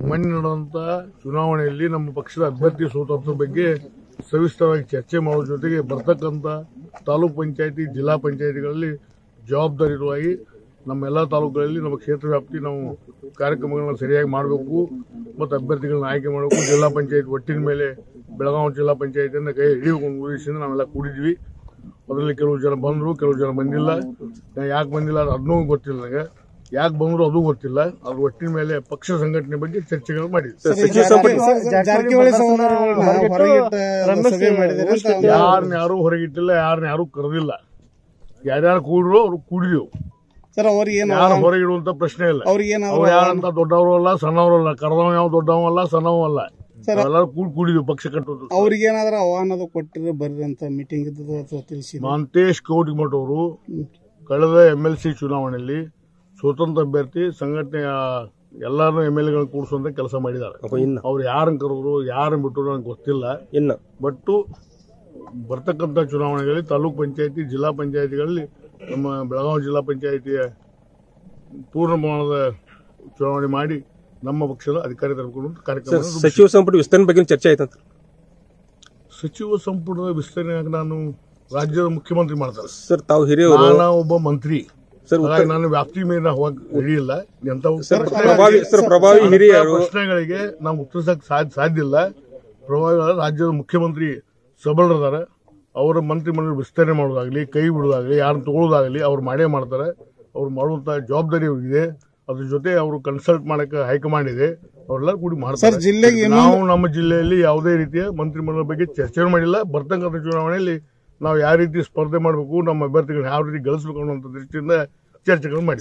ಮೊನ್ನೆ ನಡೆದಂತ ಚುನಾವಣೆಯಲ್ಲಿ ನಮ್ಮ ಪಕ್ಷದ ಅಭ್ಯರ್ಥಿ ಸೋತಂತ್ರ ಬಗ್ಗೆ ಸವಿಸ್ತರವಾಗಿ ಚರ್ಚೆ ಮಾಡುವ ಜೊತೆಗೆ ಬರ್ತಕ್ಕಂಥ ತಾಲೂಕ್ ಪಂಚಾಯತಿ ಜಿಲ್ಲಾ ಪಂಚಾಯತಿಗಳಲ್ಲಿ ಜವಾಬ್ದಾರಿಯುತವಾಗಿ ನಮ್ಮ ಎಲ್ಲ ತಾಲೂಕುಗಳಲ್ಲಿ ನಮ್ಮ ಕ್ಷೇತ್ರ ವ್ಯಾಪ್ತಿ ನಾವು ಕಾರ್ಯಕ್ರಮಗಳನ್ನ ಸರಿಯಾಗಿ ಮಾಡಬೇಕು ಮತ್ತು ಅಭ್ಯರ್ಥಿಗಳನ್ನ ಆಯ್ಕೆ ಮಾಡಬೇಕು ಜಿಲ್ಲಾ ಪಂಚಾಯತ್ ಒಟ್ಟಿನ ಮೇಲೆ ಬೆಳಗಾವಿ ಜಿಲ್ಲಾ ಪಂಚಾಯತಿಯನ್ನು ಕೈ ಹಿಡಿಯಬೇಕು ಅನ್ನೋ ಉದ್ದೇಶದಿಂದ ನಾವೆಲ್ಲ ಕೂಡಿದ್ವಿ ಅದರಲ್ಲಿ ಕೆಲವು ಜನ ಬಂದರು ಕೆಲವು ಜನ ಬಂದಿಲ್ಲ ಯಾಕೆ ಬಂದಿಲ್ಲ ಅದು ಅದನ್ನೂ ಗೊತ್ತಿಲ್ಲ ನನಗೆ ಯಾಕೆ ಬಂದ್ರು ಅದು ಗೊತ್ತಿಲ್ಲ ಅದ್ರ ಒಟ್ಟಿನ ಮೇಲೆ ಪಕ್ಷ ಸಂಘಟನೆ ಬಗ್ಗೆ ಚರ್ಚೆಗಳು ಮಾಡಿದ್ವಿ ಸಚಿವ ಸಂಪುಟ ಜಾರಕಿಹೊಳಿ ಸಹೋದರರನ್ನ ಹೊರಗಿಟ್ಟ ಸಭೆ ಮಾಡಿದ್ದಾರೆ ಅಂತ ಯಾರನ್ನ ಯಾರು ಹೊರಗಿಟ್ಟಿಲ್ಲ ಯಾರನ್ನ ಯಾರು ಕರೆದಿಲ್ಲ ಯಾರ್ಯಾರು ಕೂಡ್ರು ಅವ್ರು ಕೂಡಿದೆವು ಸರ್ ಅವ್ರಿಗೆ ಏನು ಯಾರು ಹೊರಗಿಡುವಂತ ಪ್ರಶ್ನೆ ಇಲ್ಲ ಅವ್ರಿಗೆ ಏನಾದ್ರು ಅವ್ರು ಯಾರಂತ ದೊಡ್ಡವರು ಅಲ್ಲ ಸಣ್ಣವರು ಅಲ್ಲ ಕರೆದವ ಯಾವ ದೊಡ್ಡವ ಅಲ್ಲ ಸಣ್ಣವ ಅಲ್ಲ ಸರ್ ಎಲ್ಲರೂ ಕೂಡಿ ಕೂಡಿದ್ವಿ ಪಕ್ಷ ಕಟ್ಟೋದು ಅವ್ರಿಗೆ ಏನಾದ್ರು ಆಹ್ವಾನದ ಕೊಟ್ಟಿದ್ರೆ ಬರ್ರಿ ಅಂತ ಮೀಟಿಂಗ್ ಇದ್ದದ್ದು ಅಥವಾ ತಿಳಿಸಿದ್ರು ಮಾಂತೇಶ್ ಕೌಟಿಮಠ್ ಅವರು ಕಳೆದ ಎಂ ಎಲ್ ಸಿ ಚುನಾವಣೆಯಲ್ಲಿ ಸ್ವತಂತ್ರ ಅಭ್ಯರ್ಥಿ ಸಂಘಟನೆಯ ಎಲ್ಲಾರನ್ನೂ ಎಂ ಎಲ್ ಗಳನ್ನ ಕೂಡಿಸುವಂತ ಕೆಲಸ ಮಾಡಿದ್ದಾರೆ ಅಪ್ಪ ಇನ್ನ ಅವ್ರು ಯಾರನ್ನ ಕರೆದ್ರು ಯಾರನ್ನ ಬಿಟ್ಟರು ನನಗೆ ಗೊತ್ತಿಲ್ಲ ಇನ್ನ ಬಟ್ಟು ಬರ್ತಕ್ಕಂಥ ಚುನಾವಣೆಗಳಲ್ಲಿ ತಾಲೂಕ್ ಪಂಚಾಯತಿ ಜಿಲ್ಲಾ ಪಂಚಾಯತಿಗಳಲ್ಲಿ ನಮ್ಮ ಬೆಳಗಾವಿ ಜಿಲ್ಲಾ ಪಂಚಾಯತಿಯ ಪೂರ್ಣ ಪ್ರಮಾಣದ ಚುನಾವಣೆ ಮಾಡಿ ನಮ್ಮ ಪಕ್ಷದ ಅಧಿಕಾರಿ ತರಬೇಕು ಕಾರ್ಯಕ್ರಮ ಸಚಿವ ಸಂಪುಟ ವಿಸ್ತರಣೆ ಬಗ್ಗೆ ಚರ್ಚೆ ಆಯ್ತಂತ ಸಚಿವ ಸಂಪುಟದ ವಿಸ್ತರಣೆಯಾಗಿ ನಾನು ರಾಜ್ಯದ ಮುಖ್ಯಮಂತ್ರಿ ಮಾಡ್ತಾರೆ ಸರ್ ತಾವು ಹಿರಿಯವರು ನಾನು ಒಬ್ಬ ಮಂತ್ರಿ ಸರ್ ಹಾಗಾಗಿ ನಾನು ವ್ಯಾಪ್ತಿ ಮೇಲೆ ಹೋಗಕ್ ಹಿಡಿಯಿಲ್ಲ ಎಂತ ಸರ್ ಪ್ರಭಾವಿ ಸರ್ ಪ್ರಭಾವಿ ಹಿರಿಯರು ಪ್ರಶ್ನೆಗಳಿಗೆ ನಾವು ಉತ್ತರಿಸಕ್ ಸಾಧ್ಯ ಸಾಧ್ಯ ಇಲ್ಲ ಪ್ರಭಾವಿಗಳ ರಾಜ್ಯದ ಮುಖ್ಯಮಂತ್ರಿ ಸಬಲರದಾರ ಅವರ ಮಂತ್ರಿಮಂಡಲ ವಿಸ್ತರಣೆ ಮಾಡೋದಾಗ್ಲಿ ಕೈ ಬಿಡೋದಾಗ್ಲಿ ಯಾರನ್ನ ತಗೊಳ್ಳೋದಾಗ್ಲಿ ಅವ್ರು ಮಾಡೇ ಮಾಡ್ತಾರೆ ಅವ್ರು ಮಾಡುವಂತ ಜವಾಬ್ದಾರಿ ಅವ್ರಿಗಿದೆ ಅದ್ರ ಜೊತೆ ಅವರು ಕನ್ಸಲ್ಟ್ ಮಾಡಕ್ಕೆ ಹೈಕಮಾಂಡ್ ಇದೆ ಅವರೆಲ್ಲ ಕೂಡಿ ಸರ್ ಮಾಡ್ತಾರೆ ಜಿಲ್ಲೆಗೆ ಇನ್ನೂ ನಾವು ನಮ್ಮ ಜಿಲ್ಲೆಯಲ್ಲಿ ಯಾವುದೇ ರೀತಿಯ ಮಂತ್ರಿಮಂಡಲ ಬಗ್ಗೆ ಚರ್ಚೆ ಮಾಡಿಲ್ಲ ಬರ್ತಕ್ಕಂಥ ಚುನಾವಣೆಯಲ್ಲಿ ನಾವು ಯಾವ ರೀತಿ ಸ್ಪರ್ಧೆ ಮಾಡಬೇಕು ನಮ್ಮ ಅಭ್ಯರ್ಥಿಗಳನ್ನ ಯಾವ ರೀತಿ ಗಳಿಸಬೇಕು ಅನ್ನುವಂಥ ದೃಷ್ಟಿಯಿಂದ ಚರ್ಚೆಗಳು ಮಾಡಿ